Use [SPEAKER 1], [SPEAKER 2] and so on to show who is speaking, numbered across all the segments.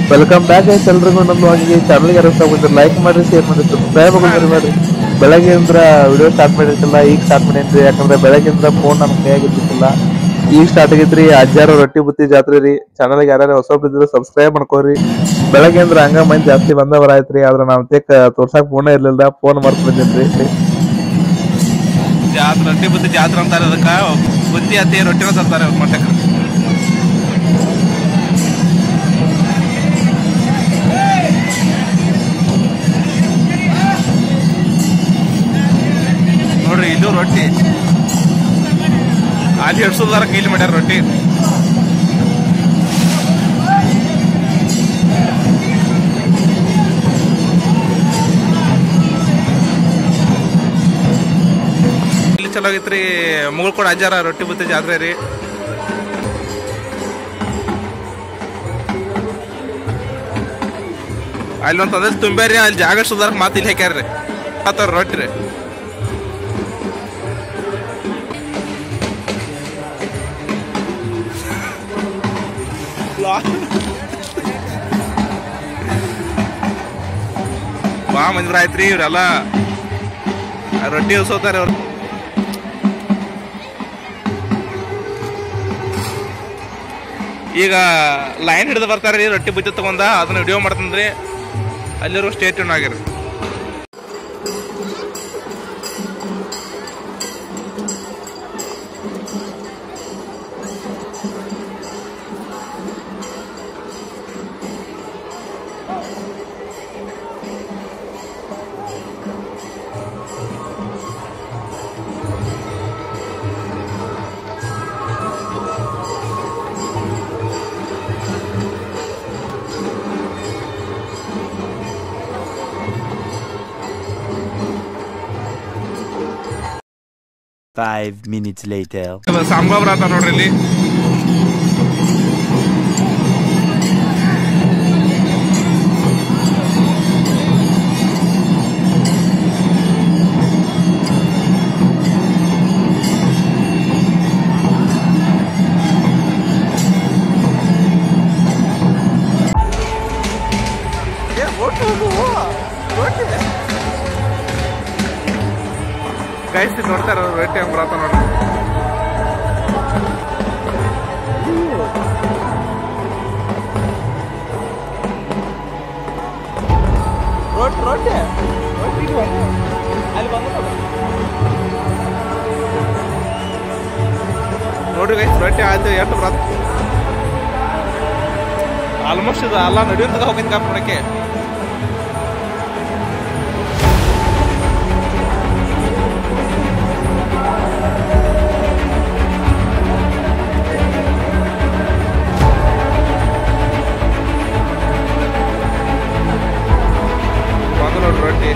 [SPEAKER 1] Welcome back ಐತೆ ಎಲ್ರಿಗೂ ನಮ್ಮ ಹಾಗೆ ಚಾನಲ್ಗೆ ಯಾರು ಬಂದ್ರೆ ಲೈಕ್ ಮಾಡ್ರಿ ಶೇರ್ ಮಾಡಿ ಸಬ್ಸ್ಕ್ರೈಬ್ ಆಗೋದ್ರಿ ಮಾಡ್ರಿ ಬೆಳಗ್ಗೆಯಿಂದ ವಿಡಿಯೋ ಸ್ಟಾರ್ಟ್ ಮಾಡಿರ್ತಿಲ್ಲ ಈಗ ಸ್ಟಾರ್ಟ್ ಮಾಡೇನ್ರಿ ಯಾಕಂದ್ರೆ ಬೆಳಗ್ಗೆಯಿಂದ ಫೋನ್ ನಮ್ಮ ಕೈಯಾಗ ಇದ್ದಿತ್ತಿಲ್ಲ ಈಗ ಸ್ಟಾರ್ಟ್ ಆಗೈತ್ರಿ ಅಜ್ಜಾರು ರೊಟ್ಟಿ ಬುತ್ತಿ ಜಾತ್ರೆ ರೀ ಚಾನಲ್ಗೆ ಯಾರ್ಯಾರು ಹೊಸ ಇದ್ರೆ ಸಬ್ಸ್ಕ್ರೈಬ್ ಮಾಡ್ಕೋರಿ ಬೆಳಗ್ಗೆ ಅಂದ್ರೆ ಹಂಗ ಮಂದಿ ಜಾಸ್ತಿ ಬಂದವರ ಆಯ್ತ್ರಿ ಆದ್ರೆ ನಾವು ತೇಕ್ ತೋರ್ಸಕ್ ಫೋನ್ ಇರ್ಲಿಲ್ಲ ಫೋನ್ ಮರ್ತ್ ಬಂದಿನ್ರಿ
[SPEAKER 2] ಜಾತ್ರೆ ರೊಟ್ಟಿ ಬುದ್ಧಿ ಜಾತ್ರೆ ಅಂತಾರೆ ಅದಕ್ಕ ಬುದ್ಧಿ ಅತಿ ರೊಟ್ಟಿನ ತರ್ತಾರೆ ಅವ್ರ ಮಟ್ಟಕ್ಕೆ ನೋಡ್ರಿ ಇದು ರೊಟ್ಟಿ ಅಲ್ಲಿ ಹಿಡ್ಸೋದಾರ ಕೈಲಿ ಮಾಡ್ಯಾರ ರೊಟ್ಟಿ ಇಲ್ಲಿ ಚಲೋ ಆಗೈತ್ರಿ ಮುಗುಳ್ಕೊಡ ಅಜ್ಜಾರ ರೊಟ್ಟಿ ಬುತ್ತಿ ಜಾತ್ರೆ ರೀ ಅಲ್ಲಿ ಒಂದು ತಂದೆ ತುಂಬ್ಯಾರಿ ಅಲ್ಲಿ ಜಾಗ ಸುಧಾರಕ್ ಮಾತು ಇಲ್ಲಿ ಹಾಕ್ಯಾರ್ರಿ ಆತರ ರೊಟ್ಟಿ ರೀ ಬಾ ಮಂದಿರ ಆಯ್ತ್ರಿ ಇವ್ರೆಲ್ಲ ಆ ರೊಟ್ಟಿ ಉಸೋತಾರೆ ಅವ್ರು ಈಗ ಲೈನ್ ಹಿಡಿದು ಬರ್ತಾರೆ ರೀ ರೊಟ್ಟಿ ಬುತ್ತಿ ತಗೊಂಡ ಅದನ್ನ ವಿಡಿಯೋ ಮಾಡ್ತಂದ್ರಿ ಅಲ್ಲಿರೋ ಸ್ಟೇಟ್ ಆಗಿರಿ
[SPEAKER 3] Five minutes later.
[SPEAKER 2] ಸಾಮ್ಗೊಬ್ರ ಆತ ನೋಡ್ರಿ ಇಲ್ಲಿ ಗೈಸ್ ನೋಡ್ತಾರ ರೊಟ್ಟಿ ಹಂಗ್ ಬರತ್ತ ನೋಡ್ರಿ ನೋಡ್ರಿ ಗೈಸ್ ರೊಟ್ಟಿ ಆಯ್ತು ಎಷ್ಟು ಬರತ್ತ ಆಲ್ಮೋಸ್ಟ್ ಇದು ಎಲ್ಲ ನಡೆಯುವಂತದ ಹೋಗಿದ್ ಕಾಪ್ ನೋಡಕ್ಕೆ ಬಂದು ನೋಡ್ರಿ ರೊಟ್ಟಿ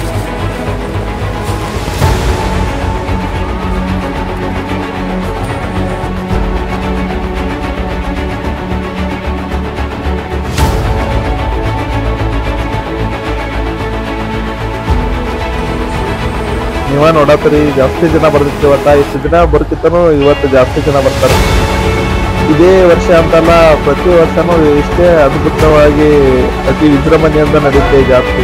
[SPEAKER 1] ನೀವ ನೋಡತ್ರಿ ಜಾಸ್ತಿ ಜನ ಬರ್ತಿತ್ತು ಇವತ್ತ ಇಷ್ಟು ದಿನ ಬರ್ತಿತ್ತನು ಇವತ್ತು ಜಾಸ್ತಿ ಜನ ಬರ್ತಾರೆ ಇದೇ ವರ್ಷ ಅಂತಲ್ಲ ಪ್ರತಿ ವರ್ಷನೂ ಇಷ್ಟೇ ಅದ್ಭುತವಾಗಿ ಅತಿ ವಿಜೃಂಭಣೆಯಿಂದ ನಡೀತೆ ಈ ಜಾಸ್ತಿ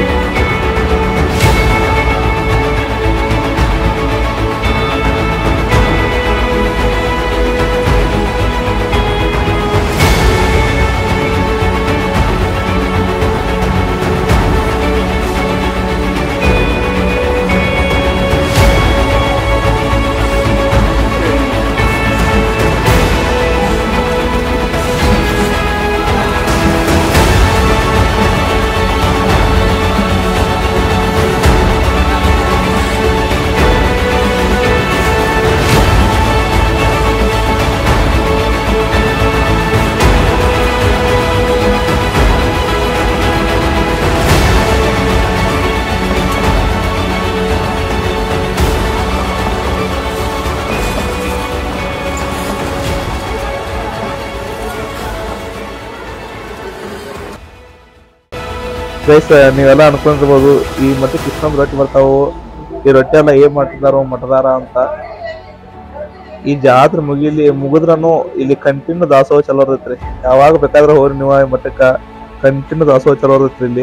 [SPEAKER 1] ಗೈಸ್ ನೀವೆಲ್ಲ ಅನ್ಕೊಂಡಿರ್ಬೋದು ಈ ಮತ್ತೆ ಕೃಷ್ಣನ್ ರೊಟ್ಟಿ ಬರ್ತಾವು ಈ ರೊಟ್ಟಿ ಎಲ್ಲ ಏನ್ ಮಾಡ್ತಿದಾರೋ ಮಠದಾರ ಅಂತ ಈ ಜಾತ್ರೆ ಮುಗಿಲಿ ಮುಗಿದ್ರನು ಇಲ್ಲಿ ಕಂಟಿನ್ಯೂ ದಾಸೋಹ ಚಲೋ ಇರ್ತೈತ್ರಿ ಯಾವಾಗ ಬೇಕಾದ್ರೆ ಹೋಗ್ರಿ ನೀವು ಈ ಮಠಕ್ಕ ಕಂಟಿನ್ಯೂ ದಾಸೋಹ ಚಲೋ ಇರುತ್ತೆ ಇಲ್ಲಿ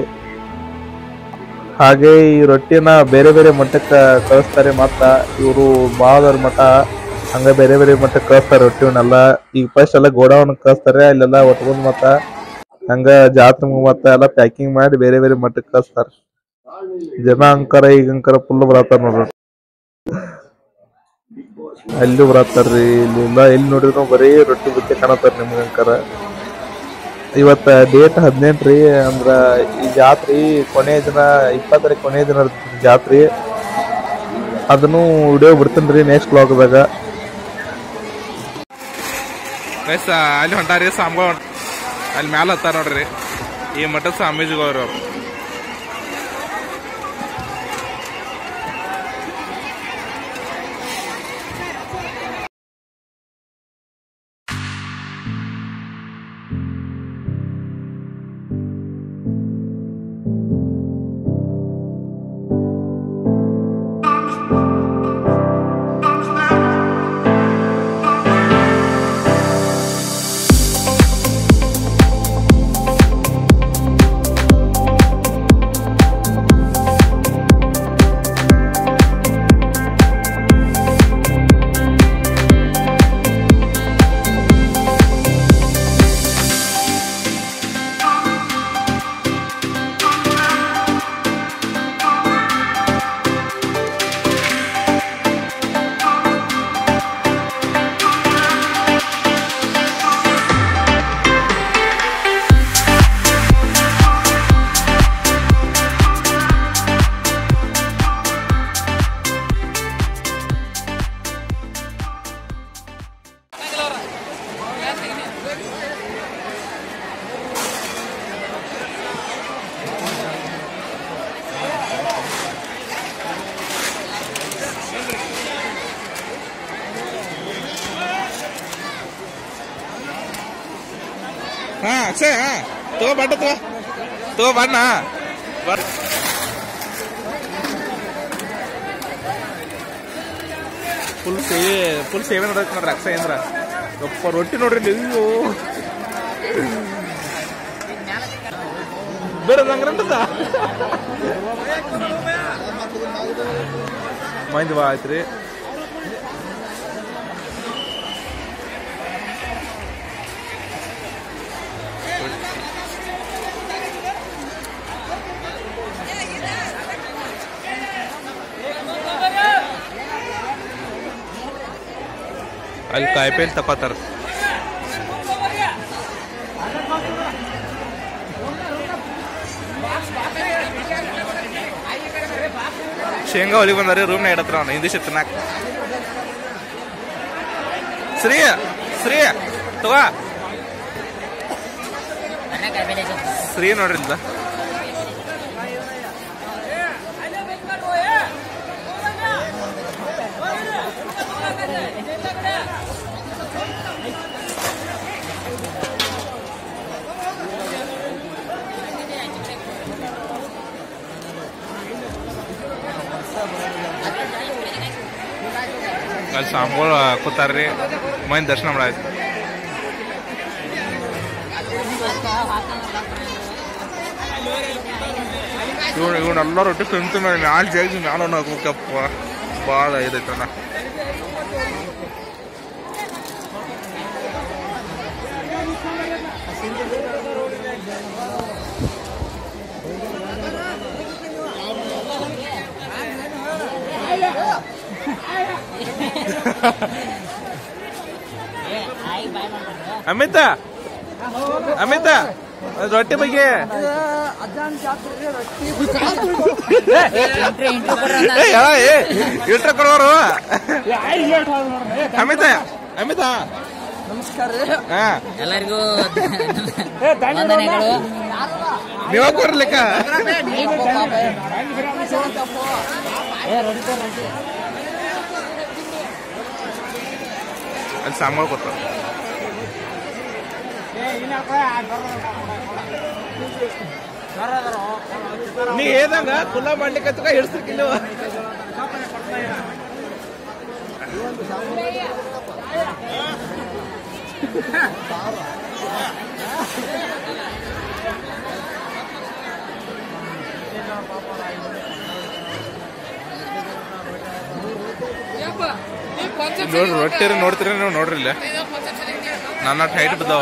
[SPEAKER 1] ಹಾಗೆ ಈ ರೊಟ್ಟಿನ ಬೇರೆ ಬೇರೆ ಮಟ್ಟಕ್ಕೆ ಕಳಿಸ್ತಾರೆ ಮತ್ತ ಇವರು ಬಾಳದವ್ರ ಮಠ ಹಂಗ ಬೇರೆ ಬೇರೆ ಮಟ್ಟಕ್ಕೆ ಕಳಿಸ್ತಾರೆ ರೊಟ್ಟಿವನ್ನೆಲ್ಲ ಈಗ ಫಸ್ಟ್ ಎಲ್ಲ ಗೋಡೌನ್ ಕಳಿಸ್ತಾರೆ ಅಲ್ಲೆಲ್ಲ ಒಟ್ಕೊಂಡ್ ಮತ್ತ ಹಂಗ ಜಾತ್ರೆ ಮತ್ತ ಎಲ್ಲ ಪ್ಯಾಕಿಂಗ್ ಮಾಡಿ ಬೇರೆ ಬೇರೆ ಮಟ್ಟಕ್ಕೆ ಕಳಿಸ್ತಾರೆ ಜನ ಅಂಕರ ಈಗ ಅಂಕರ ಫುಲ್ ಬರತ್ತಾರ ನೋಡ್ರಿ ಅಲ್ಲಿ ಬರತ್ತಾರ್ರಿ ಇಲ್ಲೆಲ್ಲ ಎಲ್ಲಿ ನೋಡಿದ್ರು ಬರೀ ರೊಟ್ಟಿ ಬುತ್ತಿ ಕಾಣತ್ತಾರ ನಿಮ್ಗೆ ಅಂಕರ ಇವತ್ತ ಡೇಟ್ ಹದಿನೆಂಟು ರೀ ಅಂದ್ರ ಈ ಜಾತ್ರಿ ಕೊನೆಯ ದಿನ ಇಪ್ಪತ್ತರ ಕೊನೆಯ ದಿನ ಇರ್ತೈತಿ ಜಾತ್ರಿ ಅದನ್ನು ವಿಡಿಯೋ ಬಿಡ್ತೀನಿ ರೀ ನೆಕ್ಸ್ಟ್ ಬ್ಲಾಗ್ದಾಗ
[SPEAKER 2] ಗೈಸ್ ಅಲ್ಲಿ ಹೊಂಟಾರಿ ಸ್ವಾಮಿಗಳು ಹೊಂಟ ಅಲ್ಲಿ ಮ್ಯಾಲ ಹತ್ತಾರ ನೋಡ್ರಿ ಈ ಮಠದ ಸ್ವಾಮೀಜಿಗಳು ಅವ್ರು ಹಾ ಅಕ್ಷಯ್ ಹಾ ತಗೋ ಬಣ್ಣ ತಗೋ ತಗೋ ಬಣ್ಣ ಬರ್ ಫುಲ್ ಸೇವೆ ಫುಲ್ ಸೇವೆ ನೋಡಕ್ ನೋಡ್ರಿ ಅಕ್ಷಯ್ ಅಂದ್ರ ಯಪ್ಪ ರೊಟ್ಟಿ ನೋಡ್ರಿ ನೀವು ಬೇರೆ ನಂಗ್ರಂತದ ಮಂದಿ ಬಾ ಆಯ್ತ್ರಿ ಅಲ್ಲಿ ಕಾಯಿಪೇಲ್ ತಕೋತಾರ ಶೇಂಗಾ ಹೊಲಿ ಬಂದಾರಿ ರೂಮ್ನ ಇಡತ್ರ ಅವನು ಹಿಂದಿ ತಿನ್ನಾಕ ಶ್ರೀ ಶ್ರೀ ತಗೋ ಶ್ರೀ ನೋಡ್ರಿ ಇಂದ ಅಲ್ಲಿ ಸ್ವಾಮಿಗಳು ಕೂತಾರ್ರಿ ಮೈನ್ ದರ್ಶನ ಮಾಡಾಯ್ತು ಇವ್ನು ಇವನ್ನೆಲ್ಲ ರೊಟ್ಟಿ ತಿಂತು ಮೇಲೆ ಮ್ಯಾಲ ಜಾಗಿ ಮ್ಯಾಲ ಹಾಕ್ಬೇಕಪ್ಪ ಭಾಳ ಇದೈತಣ್ಣ ಅಮಿತ ಅಮಿತ ಅದ್ ರೊಟ್ಟಿ ಬಗ್ಗೆ ಇಟ್ರ ಕೊಡೋರು ಅಮಿತ ಅಮಿತ
[SPEAKER 4] ನಮಸ್ಕಾರ
[SPEAKER 2] ಹಾ
[SPEAKER 4] ಎಲ್ಲರಿಗೂ ವಂದನೆಗಳು
[SPEAKER 2] ನೀವ ಕೊಡ್ಲಿಕ್ಕ
[SPEAKER 4] ಏ ರೊಟ್ಟಿ ಕೊಡು, ರೊಟ್ಟಿ.
[SPEAKER 2] ಅಲ್ಲಿ ಸಾಂಬಾರು ಕೊಡ್ತಾರ ನೀ ಏದಂಗ ಕುಲ್ಲ ಮಾಡ್ಲಿಕ್ಕೆ ಹಿಡ್ಸಿರ್ಕಿಲ್ಲ ನೋಡ್ರಿ ರೊಟ್ಟಿ ನೋಡ್ತೀರಿ ನೀವು ನೋಡ್ರಿ ಇಲ್ಲೇ ನನ್ನ ಹೈಟ್ ಬಿದ್ದಾವ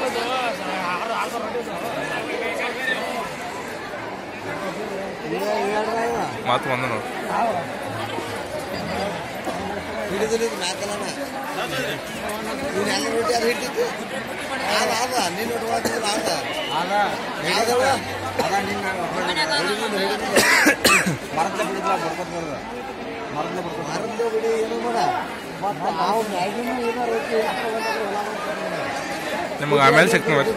[SPEAKER 2] ಮಾತು ಬಂದ ನೋಡ್ರಿ
[SPEAKER 5] ಹಿಡಿದಿಲ್ಲ ಮ್ಯಾಕಲನ ನೀನು ಹೆಂಗೆ ರೊಟ್ಟಿ ಅದು ಹಿಟ್ಟಿದ್ದು ಅದ ಅದ ನೀನು ಇಟ್ಕೊಳ್ತಿಲ್ಲ ಅದ ಯಾವ್ದವ ಮರದ ಬಿಡಿ ಏನು ಮಾಡ ಮತ್ತೆ ನಾವು ಮ್ಯಾಗಿನೂ ಏನೋ ರೊಟ್ಟಿ ಹಾಕೊಂಡ್ಬಂದ್ರೆ ಹೊಲ ಮಾಡ್ತಾರೆ.
[SPEAKER 2] ನಿಮಗೆ ಆಮೇಲೆ ಸಿಗ್ತೀನಿ ಬರ್ರಿ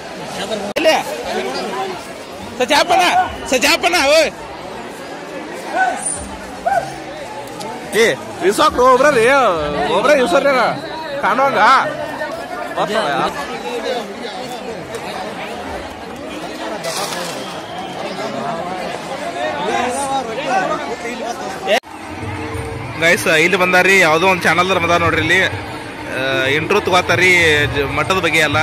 [SPEAKER 2] ಸಚಾಪನ ಸಚಾಪನ ಓಯ್ ಏ ಇಸಾಕ್ರು ಒಬ್ರಿ ಒಬ್ರ ಇಸರ್ರಿ ಕಾಣುವಂಗ ಗೈಸ್ ಇಲ್ಲಿ ಬಂದಾರಿ ಯಾವುದೋ ಒಂದು ಚಾನಲ್ ಬಂದಾರ ನೋಡ್ರಿ ಇಲ್ಲಿ ಇಂಟ್ರೋ ತಗೋತಾರಿ ಜ- ಮಠದ ಬಗ್ಗೆ ಎಲ್ಲ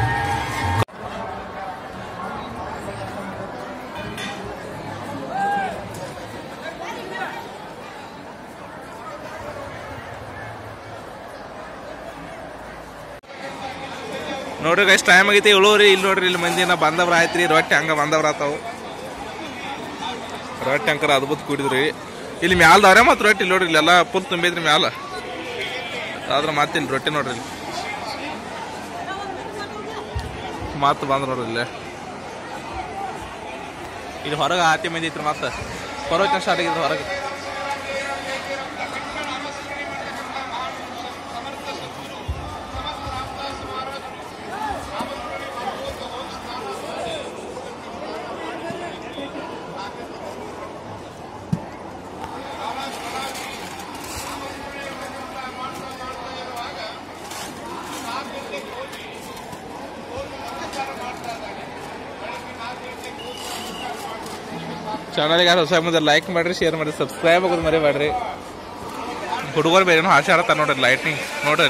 [SPEAKER 2] ನೋಡ್ರಿ ಗೈಸ್ ಟೈಮ್ ಆಗೈತಿ ಏಳುವರಿ ಇಲ್ಲಿ ನೋಡ್ರಿ ಇಲ್ಲಿ ಮಂದಿನ ಬಂದವ್ರ ಆಯ್ತ್ರಿ ರೊಟ್ಟಿ ಹಂಗ ಬಂದವ್ರ ಆತಾವು ರೊಟ್ಟಿ ಅಂಕರ ಅದ್ಭುತ ಕುಡಿದ್ರಿ ಇಲ್ಲಿ ಮ್ಯಾಲ್ದವ್ರೆ ಮತ್ತೆ ರೊಟ್ಟಿ ಇಲ್ಲಿ ನೋಡ್ರಿ ಇಲ್ಲೆಲ್ಲ ಫುಲ್ ತುಂಬಿದ್ರಿ ಮ್ಯಾಲ ಆದ್ರ ಮತ್ತೆ ಇಲ್ಲಿ ರೊಟ್ಟಿ ನೋಡ್ರಿ ಇಲ್ಲಿ ಮತ್ತೆ ಬಂದ್ರ ನೋಡ್ರಿ ಇಲ್ಲೇ ಇಲ್ಲಿ ಹೊರಗೆ ಆತಿ ಮಂದಿ ಐತ್ರಿ ಮತ್ತೆ ಹೊರಗೆ ಸ್ಟಾರ್ಟ್ ಆಗಿದ್ರು ಹೊರಗೆ ಚಾನಲ್ಗೆ ಯಾರು ಹೊಸ ಮುಂದೆ ಲೈಕ್ ಮಾಡ್ರಿ ಶೇರ್ ಮಾಡ್ರಿ ಸಬ್ಸ್ಕ್ರೈಬ್ ಆಗೋದು ಮರಿಬೇಡ್ರಿ ಹುಡುಗರು ಬೇರೆ ಏನೋ ಆಸೆ ಆಡತ್ತ ನೋಡ್ರಿ ಲೈಟ್ನಿಂಗ್ ನೋಡ್ರಿ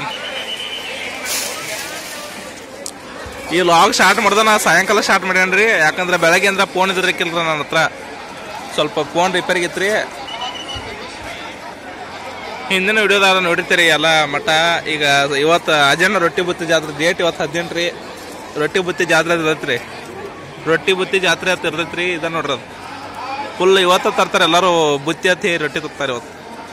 [SPEAKER 2] ಈ ಲಾಗ್ ಸ್ಟಾರ್ಟ್ ಮಾಡ್ದ ನಾ ಸಾಯಂಕಾಲ ಸ್ಟಾರ್ಟ್ ಮಾಡ್ಯಾನ್ರಿ ಯಾಕಂದ್ರೆ ಬೆಳಗ್ಗೆ ಅಂದ್ರೆ ಫೋನ್ ಇದ್ರಿಕಿಲ್ರಿ ನನ್ನ ಹತ್ರ ಸ್ವಲ್ಪ ಫೋನ್ ರಿಪೇರಿಗೆ ಇತ್ರಿ ಹಿಂದಿನ ವಿಡಿಯೋದಾಗ ನೋಡಿರ್ತೀರಿ ಎಲ್ಲ ಮಠ ಈಗ ಇವತ್ತು ಅಜನ ರೊಟ್ಟಿ ಬುತ್ತಿ ಜಾತ್ರೆ ಡೇಟ್ ಇವತ್ತು ಹದಿನೆಂಟು ರೀ ರೊಟ್ಟಿ ಬುತ್ತಿ ಜಾತ್ರೆ ಇರ್ತೈತ್ರಿ ರೊಟ್ಟಿ ಬುತ್ತಿ ಜಾತ್ರೆ ಅಂತ ಇರ್ತೈತ್ರಿ ಇದ ನೋಡ್ರಿ ಅದು ಫುಲ್ ಇವತ್ತು ತರ್ತಾರೆ ಎಲ್ಲರೂ ಬುತ್ತಿ ಹತ್ತಿ ರೊಟ್ಟಿ ತರ್ತಾರೆ ಇವತ್ತು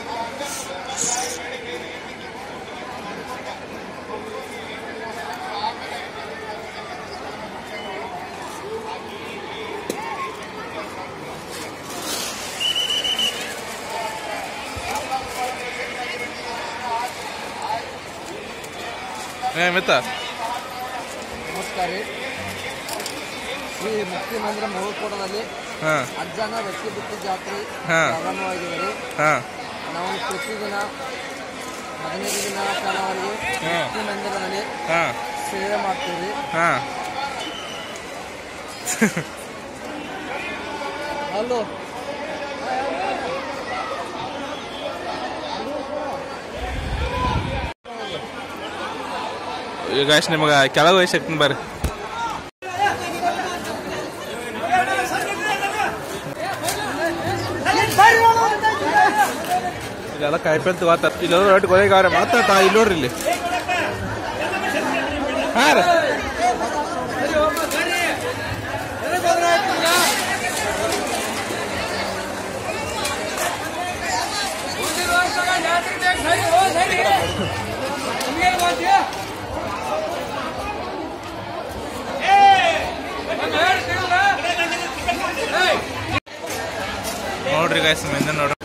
[SPEAKER 2] ಏ ಮಿತ್ತ
[SPEAKER 4] ನಮಸ್ಕಾರ ರೀ ಈ ಮುಕ್ತಿ ಮಂದಿರ ಮುಗುಳ್ಕೋಟದಲ್ಲಿ
[SPEAKER 2] ಹಾ
[SPEAKER 4] ಅಜ್ಜನ ರೊಟ್ಟಿ ಬುತ್ತಿ ಜಾತ್ರೆ
[SPEAKER 2] ಹಾ.
[SPEAKER 4] ಪ್ರಾರಂಭವಾಗಿದೆ ರೀ
[SPEAKER 2] ಹಾ
[SPEAKER 4] ನಾವು ಪ್ರತಿದಿನ ಹದಿನೈದು ದಿನ ಕಾಲವರೆಗೆ
[SPEAKER 2] ಹಾ.
[SPEAKER 4] ಮುಕ್ತಿ ಮಂದಿರದಲ್ಲಿ
[SPEAKER 2] ಹಾ
[SPEAKER 4] ಸೇವೆ ಮಾಡ್ತೀವಿ
[SPEAKER 2] ಹಾ
[SPEAKER 4] ಅಲ್ಲೋ
[SPEAKER 2] ಈಗ ಅಷ್ಟು ನಿಮಗೆ ಕೆಳಗೆ ವಯಸ್ಸಾಗ್ತೀನಿ ಬರ್ರಿ ಇದೆಲ್ಲ ಕಾಯಿಪಲ್ಲೆ ತಗೋತಾರ ಇಲ್ಲ ರೊಟ್ಟಿ ಕೊನೆಗಾವ್ರೆ ಮಾತಾಡ್ತ ಇಲ್ಲಿ ನೋಡ್ರಿ ಇಲ್ಲಿ ಹಾ ರೀ ನೋಡ್ರಿ ಗಾಯ್ಸ್ ಮುಂದೆ ನೋಡ್ರಿ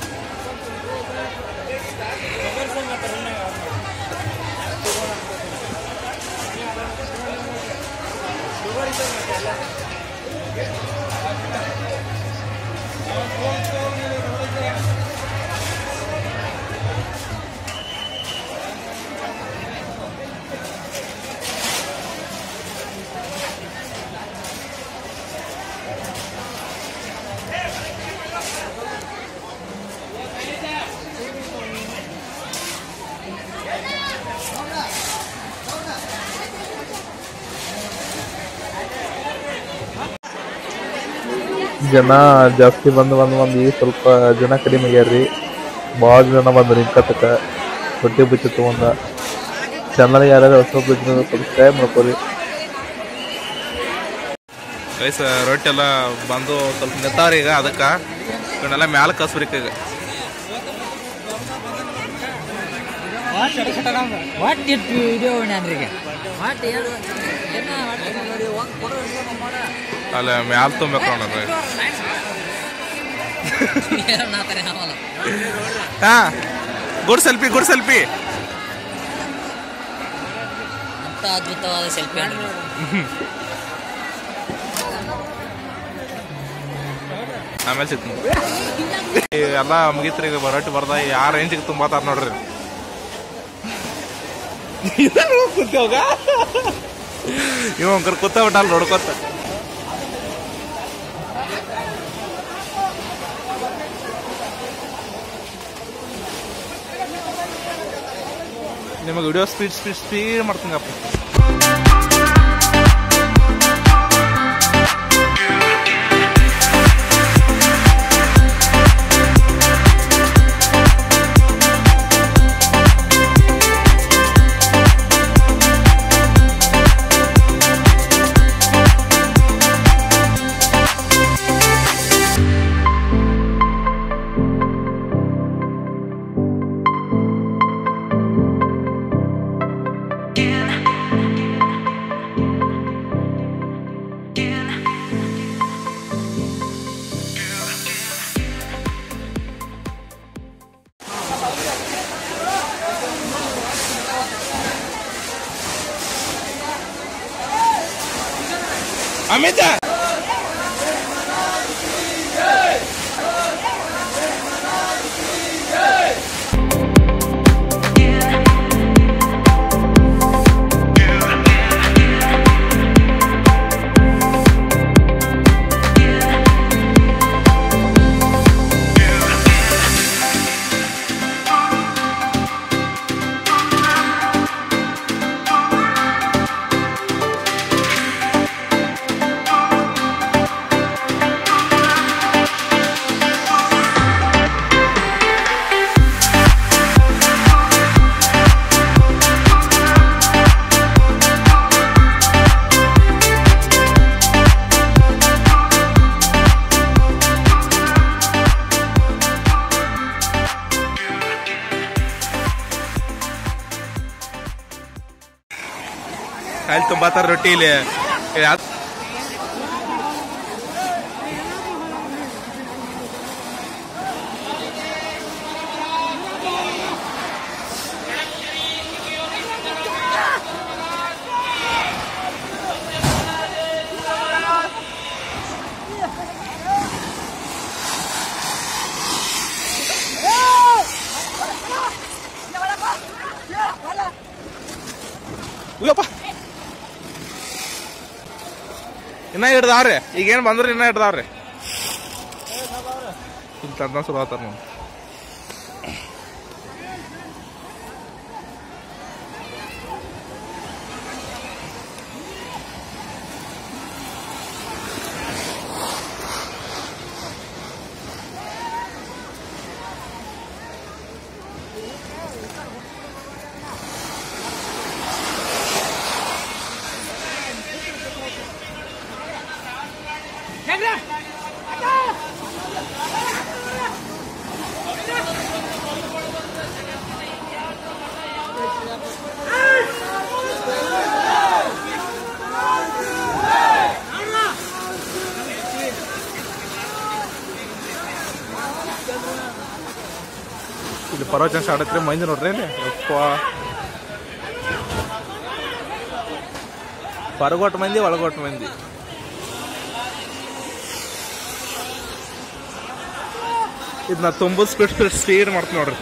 [SPEAKER 1] ಜನ ಜಾಸ್ತಿ ಬಂದು ಬಂದು ಬಂದು ಈಗ ಸ್ವಲ್ಪ ಜನ ಕಡಿಮೆ ಆಗ್ಯಾರ್ರಿ ಭಾಳ ಜನ ಬಂದ್ರಿ ಕತ್ತಕ ರೊಟ್ಟಿ ಬುಚ್ಚಿ ತಗೊಂಡ ಚಾನಲ್ ಯಾರ್ಯಾರು ಹೊಸ ಸಬ್ಸ್ಕ್ರೈಬ್ ಮಾಡ್ಕೊರಿ
[SPEAKER 2] ಗೈಸ್ ರೊಟ್ಟಿ ಎಲ್ಲ ಬಂದು ಸ್ವಲ್ಪ ನಿಂತಾವ್ರಿ ಈಗ ಅದಕ್ಕೆ ಇವನ್ನೆಲ್ಲ ಮ್ಯಾಲ ಕಸ್ಬ್ರಿ ಈಗ
[SPEAKER 5] ವಾಟ್ ಇಟ್ ವಿಡಿಯೋ ನಾನ್ರಿಗೆ ವಾಟ್ ಹೇಳು
[SPEAKER 2] ಅಲ್ಲ ಮ್ಯಾಲ ತುಂಬೇಕು ನೋಡ್ರಿ ಹಾ ಗುಡ್ ಸೆಲ್ಫಿ ಗುಡ್ ಸೆಲ್ಫಿ
[SPEAKER 5] ಅಂತ ಅದ್ಭುತವಾದ ಸೆಲ್ಫಿ
[SPEAKER 2] ಆಮೇಲೆ ಸಿಗ್ತೀನಿ ಎಲ್ಲ ಮುಗೀತ್ರಿ ಈಗ ರೊಟ್ಟಿ ಬರ್ದ ಯಾ ರೇಂಜಿಗೆ ತುಂಬಾತಾರ ನೋಡ್ರಿ ಕೂತೋಗ ಇವ ಒಂಕರ್ ಕೂತ ಬಿಟ್ಟಲ್ಲ ನೋಡ್ಕೊತ ನಿಮಗೆ ವಿಡಿಯೋ ಸ್ಪೀಡ್ ಸ್ಪೀಡ್ ಸ್ಪೀಡ್ ಮಾಡ್ತೀನಪ್ಪ ಅಮಿತ ಕಾಯಿಲ್ ತುಂಬಾತಾರ ರೊಟ್ಟಿ ಇಲ್ಲಿ ಯಾ- ಉಯ್ಯಪ್ಪ ಇನ್ನ ಹಿಡ್ದಾವ್ರಿ ಈಗೇನ್ ಬಂದ್ರಿ ಇನ್ನ ಹಿಡ್ದಾವ್ರಿ ಇಲ್ಲಿ ತಂದ ಶುರು ಆತಾರ ನೋಡಿ ಇಲ್ಲಿ ಪರವಚನ ಸಾಡತ್ರಿ ಮಂದಿ ನೋಡ್ರಿ ಇಲ್ಲಿ ಯಪ್ಪ ಹೊರಗೊಟ್ಟು ಮಂದಿ ಒಳಗೊಟ್ಟು ಮಂದಿ ಇದನ್ನ ತುಂಬ ಸ್ಪೀಡ್ ಸ್ಪೀಡ್ ಸ್ಪೀಡ್ ಮಾಡ್ತೀನಿ ನೋಡ್ರಿ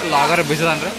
[SPEAKER 6] ಲಾಗರ್ ಬೀಸದನ್ರಿ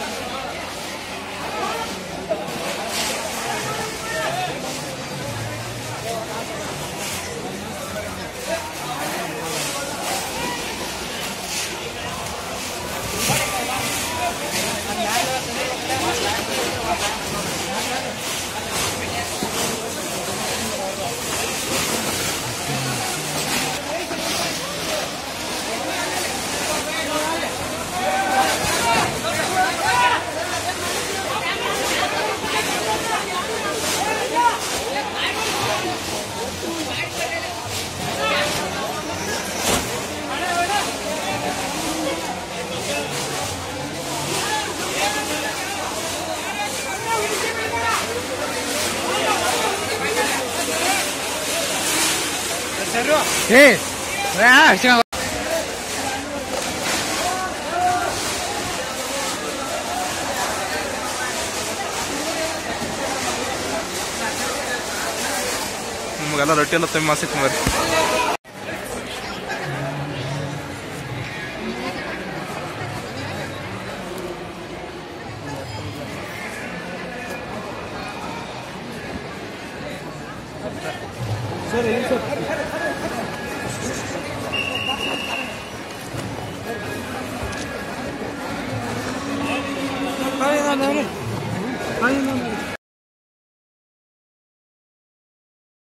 [SPEAKER 6] ಏ
[SPEAKER 2] ನಿಮಗೆಲ್ಲ ರೊಟ್ಟಿ ಎಲ್ಲ ತುಂಬ ಸಿಕ್ ಬರ್ರಿ
[SPEAKER 1] ಸರ್ ಹೇಳಿ ಸರ್